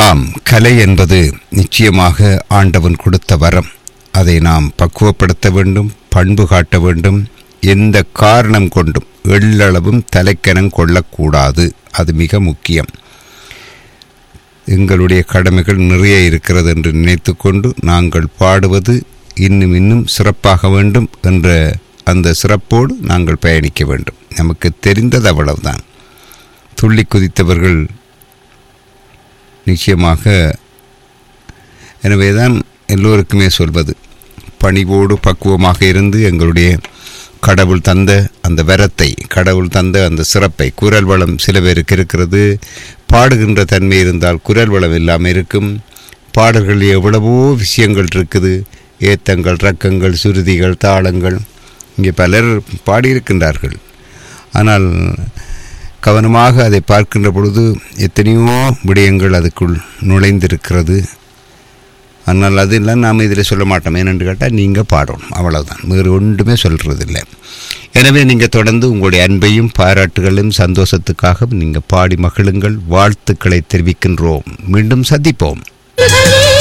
ஆம் கலை என்பது நிச்சயமாக ஆண்டவன் கொடுத்த வரம் அதை நாம் பக்குவப்படுத்த வேண்டும் பண்பு காட்ட வேண்டும் எந்த காரணம் கொண்டும் எள்ளளவும் தலைக்கணம் கொள்ளக்கூடாது அது மிக முக்கியம் எங்களுடைய கடமைகள் நிறைய இருக்கிறது என்று நினைத்துக்கொண்டு நாங்கள் பாடுவது இன்னும் இன்னும் சிறப்பாக வேண்டும் என்ற அந்த சிறப்போடு நாங்கள் பயணிக்க வேண்டும் நமக்கு தெரிந்தது அவ்வளவுதான் துள்ளி குதித்தவர்கள் நிச்சயமாக எனவேதான் எல்லோருக்குமே சொல்வது பணிவோடு பக்குவமாக இருந்து எங்களுடைய கடவுள் தந்த அந்த வரத்தை கடவுள் தந்த அந்த சிறப்பை குரல் வளம் சில பேருக்கு இருக்கிறது பாடுகின்ற தன்மை இருந்தால் குரல் வளம் இல்லாமல் இருக்கும் பாடல்களில் எவ்வளவோ விஷயங்கள் இருக்குது ஏத்தங்கள் ரக்கங்கள் சுருதிகள் தாளங்கள் இங்கே பலர் பாடியிருக்கின்றார்கள் ஆனால் கவனமாக அதை பார்க்கின்ற பொழுது எத்தனையோ விடயங்கள் அதுக்குள் நுழைந்திருக்கிறது ஆனால் அதெல்லாம் நாம் இதில் சொல்ல மாட்டோம் ஏனென்று கேட்டால் நீங்கள் பாடணும் அவ்வளவுதான் வேறு ஒன்றுமே சொல்கிறதில்லை எனவே நீங்கள் தொடர்ந்து உங்களுடைய அன்பையும் பாராட்டுகளையும் சந்தோஷத்துக்காக நீங்கள் பாடி மகிழுங்கள் வாழ்த்துக்களை தெரிவிக்கின்றோம் மீண்டும் சந்திப்போம்